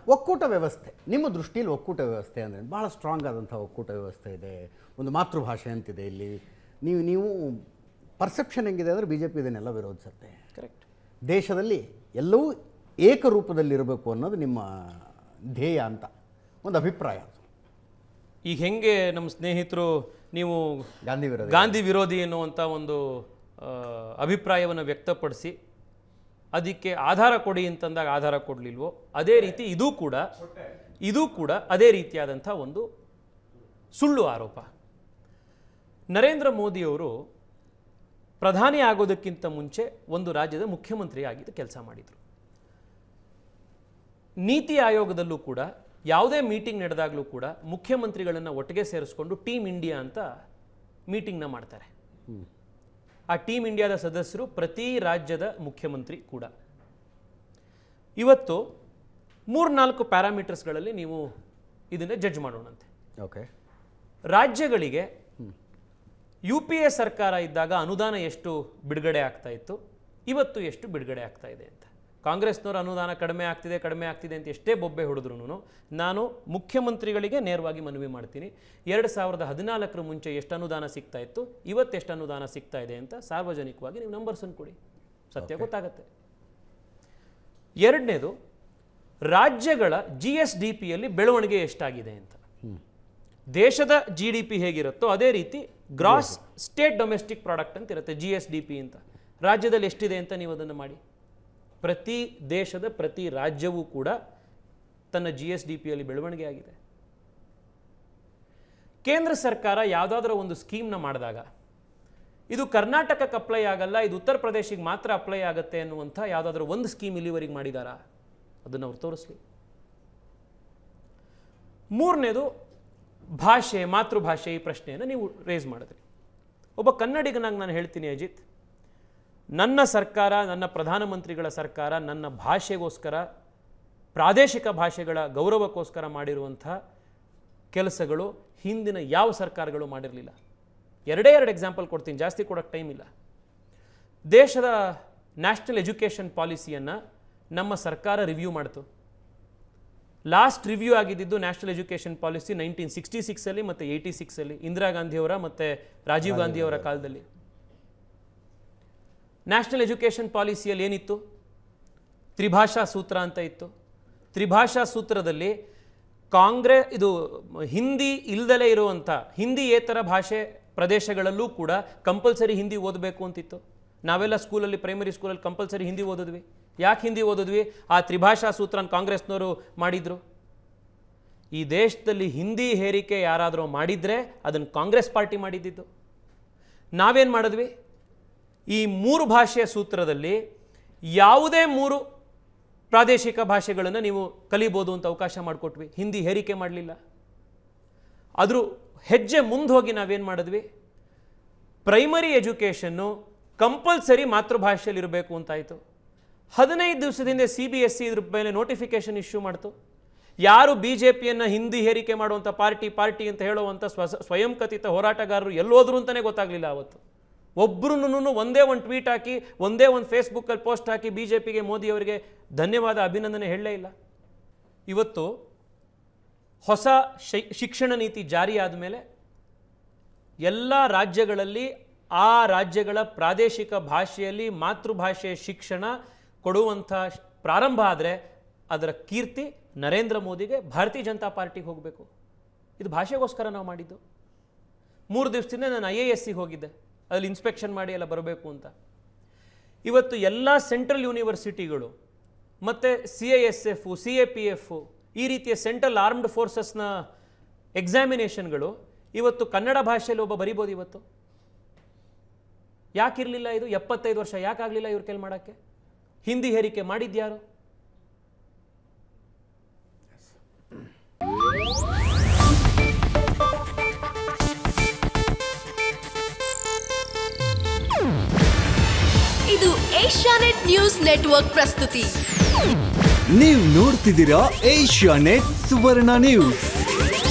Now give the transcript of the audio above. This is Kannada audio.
ಒಕ್ಕೂಟ ವ್ಯವಸ್ಥೆ ನಿಮ್ಮ ದೃಷ್ಟಿಯಲ್ಲಿ ಒಕ್ಕೂಟ ವ್ಯವಸ್ಥೆ ಅಂದರೆ ಭಾಳ ಸ್ಟ್ರಾಂಗ್ ಆದಂಥ ಒಕ್ಕೂಟ ವ್ಯವಸ್ಥೆ ಇದೆ ಒಂದು ಮಾತೃಭಾಷೆ ಅಂತಿದೆ ಇಲ್ಲಿ ನೀವು ನೀವು ಪರ್ಸೆಪ್ಷನ್ ಹೆಂಗಿದೆ ಅಂದರೆ ಬಿ ಜೆ ಪಿ ಇದನ್ನೆಲ್ಲ ವಿರೋಧಿಸುತ್ತೆ ಕರೆಕ್ಟ್ ದೇಶದಲ್ಲಿ ಎಲ್ಲವೂ ಏಕರೂಪದಲ್ಲಿರಬೇಕು ಅನ್ನೋದು ನಿಮ್ಮ ಧ್ಯೇಯ ಅಂತ ಒಂದು ಅಭಿಪ್ರಾಯ ಅದು ಈಗ ಹೆಂಗೆ ನಮ್ಮ ಸ್ನೇಹಿತರು ನೀವು ಗಾಂಧಿ ವಿರೋಧ ಗಾಂಧಿ ವಿರೋಧಿ ಎನ್ನುವಂಥ ಒಂದು ಆ, ಅಭಿಪ್ರಾಯವನ್ನು ವ್ಯಕ್ತಪಡಿಸಿ ಅದಕ್ಕೆ ಆಧಾರ ಕೊಡಿ ಅಂತಂದಾಗ ಆಧಾರ ಕೊಡಲಿಲ್ವೋ ಅದೇ ರೀತಿ ಇದೂ ಕೂಡ ಇದೂ ಕೂಡ ಅದೇ ರೀತಿಯಾದಂಥ ಒಂದು ಸುಳ್ಳು ಆರೋಪ ನರೇಂದ್ರ ಮೋದಿಯವರು ಪ್ರಧಾನಿ ಆಗೋದಕ್ಕಿಂತ ಮುಂಚೆ ಒಂದು ರಾಜ್ಯದ ಮುಖ್ಯಮಂತ್ರಿ ಆಗಿದ್ದು ಕೆಲಸ ಮಾಡಿದರು ನೀತಿ ಆಯೋಗದಲ್ಲೂ ಕೂಡ ಯಾವುದೇ ಮೀಟಿಂಗ್ ನಡೆದಾಗಲೂ ಕೂಡ ಮುಖ್ಯಮಂತ್ರಿಗಳನ್ನು ಒಟ್ಟಿಗೆ ಸೇರಿಸ್ಕೊಂಡು ಟೀಮ್ ಇಂಡಿಯಾ ಅಂತ ಮೀಟಿಂಗ್ನ ಮಾಡ್ತಾರೆ ಆ ಟೀಮ್ ಇಂಡಿಯಾದ ಸದಸ್ಯರು ಪ್ರತಿ ರಾಜ್ಯದ ಮುಖ್ಯಮಂತ್ರಿ ಕೂಡ ಇವತ್ತು ಮೂರ್ನಾಲ್ಕು ಪ್ಯಾರಾಮೀಟರ್ಸ್ಗಳಲ್ಲಿ ನೀವು ಇದನ್ನು ಜಡ್ಜ್ ಮಾಡೋಣಂತೆ ಓಕೆ ರಾಜ್ಯಗಳಿಗೆ ಯು ಪಿ ಎ ಸರ್ಕಾರ ಇದ್ದಾಗ ಅನುದಾನ ಎಷ್ಟು ಬಿಡುಗಡೆ ಆಗ್ತಾ ಇತ್ತು ಇವತ್ತು ಎಷ್ಟು ಬಿಡುಗಡೆ ಆಗ್ತಾ ಇದೆ ಅಂತ ಕಾಂಗ್ರೆಸ್ನವ್ರ ಅನುದಾನ ಕಡಿಮೆ ಆಗ್ತಿದೆ ಕಡಿಮೆ ಆಗ್ತಿದೆ ಅಂತ ಎಷ್ಟೇ ಬೊಬ್ಬೆ ಹೊಡೆದ್ರು ನಾನು ಮುಖ್ಯಮಂತ್ರಿಗಳಿಗೆ ನೇರವಾಗಿ ಮನವಿ ಮಾಡ್ತೀನಿ ಎರಡು ಸಾವಿರದ ಹದಿನಾಲ್ಕರ ಮುಂಚೆ ಎಷ್ಟು ಅನುದಾನ ಸಿಗ್ತಾ ಇತ್ತು ಇವತ್ತು ಎಷ್ಟು ಅನುದಾನ ಸಿಗ್ತಾ ಇದೆ ಅಂತ ಸಾರ್ವಜನಿಕವಾಗಿ ನೀವು ನಂಬರ್ಸನ್ನು ಕೊಡಿ ಸತ್ಯ ಗೊತ್ತಾಗತ್ತೆ ಎರಡನೇದು ರಾಜ್ಯಗಳ ಜಿ ಎಸ್ ಡಿ ಪಿಯಲ್ಲಿ ಬೆಳವಣಿಗೆ ಎಷ್ಟಾಗಿದೆ ಅಂತ ದೇಶದ ಜಿ ಡಿ ಪಿ ಹೇಗಿರುತ್ತೋ ಅದೇ ರೀತಿ ಗ್ರಾಸ್ ಸ್ಟೇಟ್ ಡೊಮೆಸ್ಟಿಕ್ ಪ್ರಾಡಕ್ಟ್ ಅಂತ ಇರುತ್ತೆ ಜಿ ಎಸ್ ಡಿ ಪಿ ಅಂತ ರಾಜ್ಯದಲ್ಲಿ ಎಷ್ಟಿದೆ ಅಂತ ನೀವು ಅದನ್ನು ಮಾಡಿ ಪ್ರತಿ ದೇಶದ ಪ್ರತಿ ರಾಜ್ಯವೂ ಕೂಡ ತನ್ನ ಜಿ ಎಸ್ ಡಿ ಪಿಯಲ್ಲಿ ಬೆಳವಣಿಗೆ ಆಗಿದೆ ಕೇಂದ್ರ ಸರ್ಕಾರ ಯಾವುದಾದ್ರೂ ಒಂದು ಸ್ಕೀಮ್ನ ಮಾಡಿದಾಗ ಇದು ಕರ್ನಾಟಕಕ್ಕೆ ಅಪ್ಲೈ ಆಗಲ್ಲ ಇದು ಉತ್ತರ ಪ್ರದೇಶಕ್ಕೆ ಮಾತ್ರ ಅಪ್ಲೈ ಆಗುತ್ತೆ ಅನ್ನುವಂಥ ಯಾವುದಾದ್ರೂ ಒಂದು ಸ್ಕೀಮ್ ಇಲ್ಲಿವರೆಗೆ ಮಾಡಿದಾರಾ ಅದನ್ನು ಅವ್ರು ತೋರಿಸ್ಲಿ ಮೂರನೇದು ಭಾಷೆ ಮಾತೃಭಾಷೆ ಈ ಪ್ರಶ್ನೆಯನ್ನು ನೀವು ರೇಸ್ ಮಾಡಿದ್ರಿ ಒಬ್ಬ ಕನ್ನಡಿಗನಾಗಿ ನಾನು ಹೇಳ್ತೀನಿ ಅಜಿತ್ ನನ್ನ ಸರ್ಕಾರ ನನ್ನ ಪ್ರಧಾನಮಂತ್ರಿಗಳ ಸರ್ಕಾರ ನನ್ನ ಭಾಷೆಗೋಸ್ಕರ ಪ್ರಾದೇಶಿಕ ಭಾಷೆಗಳ ಗೌರವಕ್ಕೋಸ್ಕರ ಮಾಡಿರುವಂಥ ಕೆಲಸಗಳು ಹಿಂದಿನ ಯಾವ ಸರ್ಕಾರಗಳು ಮಾಡಿರಲಿಲ್ಲ ಎರಡೇ ಎರಡು ಎಕ್ಸಾಂಪಲ್ ಕೊಡ್ತೀನಿ ಜಾಸ್ತಿ ಕೊಡೋಕ್ಕೆ ಟೈಮ್ ಇಲ್ಲ ದೇಶದ ನ್ಯಾಷನಲ್ ಎಜುಕೇಷನ್ ಪಾಲಿಸಿಯನ್ನು ನಮ್ಮ ಸರ್ಕಾರ ರಿವ್ಯೂ ಮಾಡ್ತು ಲಾಸ್ಟ್ ರಿವ್ಯೂ ಆಗಿದ್ದು national education policy nineteen sixty ಸಿಕ್ಸಲ್ಲಿ ಮತ್ತು ಏಯ್ಟಿ ಸಿಕ್ಸಲ್ಲಿ ಇಂದಿರಾ ಗಾಂಧಿಯವರ ಮತ್ತು ರಾಜೀವ್ ಗಾಂಧಿಯವರ ಕಾಲದಲ್ಲಿ ನ್ಯಾಷನಲ್ ಎಜುಕೇಷನ್ ಪಾಲಿಸಿಯಲ್ಲಿ ಏನಿತ್ತು ತ್ರಿಭಾಷಾ ಸೂತ್ರ ಅಂತ ಇತ್ತು ತ್ರಿಭಾಷಾ ಸೂತ್ರದಲ್ಲಿ ಕಾಂಗ್ರೆ ಇದು ಹಿಂದಿ ಇಲ್ದಲೇ ಇರುವಂಥ ಹಿಂದಿಯೇತರ ಭಾಷೆ ಪ್ರದೇಶಗಳಲ್ಲೂ ಕೂಡ ಕಂಪಲ್ಸರಿ ಹಿಂದಿ ಓದಬೇಕು ಅಂತಿತ್ತು ನಾವೆಲ್ಲ ಸ್ಕೂಲಲ್ಲಿ ಪ್ರೈಮರಿ ಸ್ಕೂಲಲ್ಲಿ ಕಂಪಲ್ಸರಿ ಹಿಂದಿ ಓದಿದ್ವಿ ಯಾಕೆ ಹಿಂದಿ ಓದಿದ್ವಿ ಆ ತ್ರಿಭಾಷಾ ಸೂತ್ರನ ಕಾಂಗ್ರೆಸ್ನವರು ಮಾಡಿದ್ರು ಈ ದೇಶದಲ್ಲಿ ಹಿಂದಿ ಹೇರಿಕೆ ಯಾರಾದರೂ ಮಾಡಿದರೆ ಅದನ್ನು ಕಾಂಗ್ರೆಸ್ ಪಾರ್ಟಿ ಮಾಡಿದ್ದಿದ್ದು ನಾವೇನು ಮಾಡಿದ್ವಿ ಈ ಮೂರು ಭಾಷೆಯ ಸೂತ್ರದಲ್ಲಿ ಯಾವುದೇ ಮೂರು ಪ್ರಾದೇಶಿಕ ಭಾಷೆಗಳನ್ನು ನೀವು ಕಲಿಬೋದು ಅಂತ ಅವಕಾಶ ಮಾಡಿಕೊಟ್ವಿ ಹಿಂದಿ ಹೇರಿಕೆ ಮಾಡಲಿಲ್ಲ ಅದ್ರ ಹೆಜ್ಜೆ ಮುಂದೆ ಹೋಗಿ ನಾವೇನು ಮಾಡಿದ್ವಿ ಪ್ರೈಮರಿ ಎಜುಕೇಷನ್ನು ಕಂಪಲ್ಸರಿ ಮಾತೃಭಾಷೆಯಲ್ಲಿ ಇರಬೇಕು ಅಂತಾಯಿತು ಹದಿನೈದು ದಿವಸದಿಂದ ಸಿ ಬಿ ಎಸ್ ಸಿ ಇದ್ರ ಮೇಲೆ ನೋಟಿಫಿಕೇಶನ್ ಇಶ್ಯೂ ಮಾಡ್ತು ಯಾರು ಬಿ ಜೆ ಪಿಯನ್ನು ಹಿಂದಿ ಹೇರಿಕೆ ಮಾಡುವಂಥ ಪಾರ್ಟಿ ಪಾರ್ಟಿ ಅಂತ ಹೇಳುವಂಥ ಸ್ವ ಸ್ವಯಂ ಕಥಿತ ಹೋರಾಟಗಾರರು ಎಲ್ಲೋದ್ರು ಅಂತಲೇ ಗೊತ್ತಾಗಲಿಲ್ಲ ಅವತ್ತು ಒಬ್ಬರೂ ಒಂದೇ ಒಂದು ಟ್ವೀಟ್ ಹಾಕಿ ಒಂದೇ ಒಂದು ಫೇಸ್ಬುಕ್ಕಲ್ಲಿ ಪೋಸ್ಟ್ ಹಾಕಿ ಬಿ ಜೆ ಪಿಗೆ ಮೋದಿಯವರಿಗೆ ಧನ್ಯವಾದ ಅಭಿನಂದನೆ ಹೇಳಲೇ ಇಲ್ಲ ಇವತ್ತು ಹೊಸ ಶೈ ಶಿಕ್ಷಣ ನೀತಿ ಜಾರಿ ಆದಮೇಲೆ ಎಲ್ಲ ರಾಜ್ಯಗಳಲ್ಲಿ ಆ ರಾಜ್ಯಗಳ ಪ್ರಾದೇಶಿಕ ಭಾಷೆಯಲ್ಲಿ ಮಾತೃಭಾಷೆಯ ಶಿಕ್ಷಣ ಕೊಡುವಂಥ ಶ್- ಪ್ರಾರಂಭ ಆದರೆ ಅದರ ಕೀರ್ತಿ ನರೇಂದ್ರ ಮೋದಿಗೆ ಭಾರತೀಯ ಜನತಾ ಪಾರ್ಟಿಗೆ ಹೋಗಬೇಕು ಇದು ಭಾಷೆಗೋಸ್ಕರ ನಾವು ಮಾಡಿದ್ದು ಮೂರು ದಿವಸದಿಂದ ನಾನು ಐ ಎ ಎಸ್ಸಿಗೆ ಹೋಗಿದ್ದೆ ಅಲ್ಲಿ ಇನ್ಸ್ಪೆಕ್ಷನ್ ಮಾಡಿ ಎಲ್ಲ ಬರಬೇಕು ಅಂತ ಇವತ್ತು ಎಲ್ಲ ಸೆಂಟ್ರಲ್ ಯೂನಿವರ್ಸಿಟಿಗಳು ಮತ್ತು C I S F C A P F ಈ ರೀತಿಯ ಸೆಂಟ್ರಲ್ ಆರ್ಮ್ಡ್ ಫೋರ್ಸಸ್ನ ಎಕ್ಸಾಮಿನೇಷನ್ಗಳು ಇವತ್ತು ಕನ್ನಡ ಭಾಷೆಯಲ್ಲಿ ಒಬ್ಬ ಬರಿಬೋದು ಇವತ್ತು ಯಾಕಿರಲಿಲ್ಲ ಇದು ಎಪ್ಪತ್ತೈದು ವರ್ಷ ಯಾಕಾಗಲಿಲ್ಲ ಇವ್ರ ಕೈಲಿ ಮಾಡೋಕ್ಕೆ ಹಿಂದಿ ಹೇರಿಕೆ ಮಾಡಿದ್ಯಾರು ಇದು ಏಷ್ಯಾನೆಟ್ ನ್ಯೂಸ್ ನೆಟ್ವರ್ಕ್ ಪ್ರಸ್ತುತಿ ನೀವು ನೋಡ್ತಿದ್ದೀರಾ ಏಷ್ಯಾ ನೆಟ್ ಸುವರ್ಣ ನ್ಯೂಸ್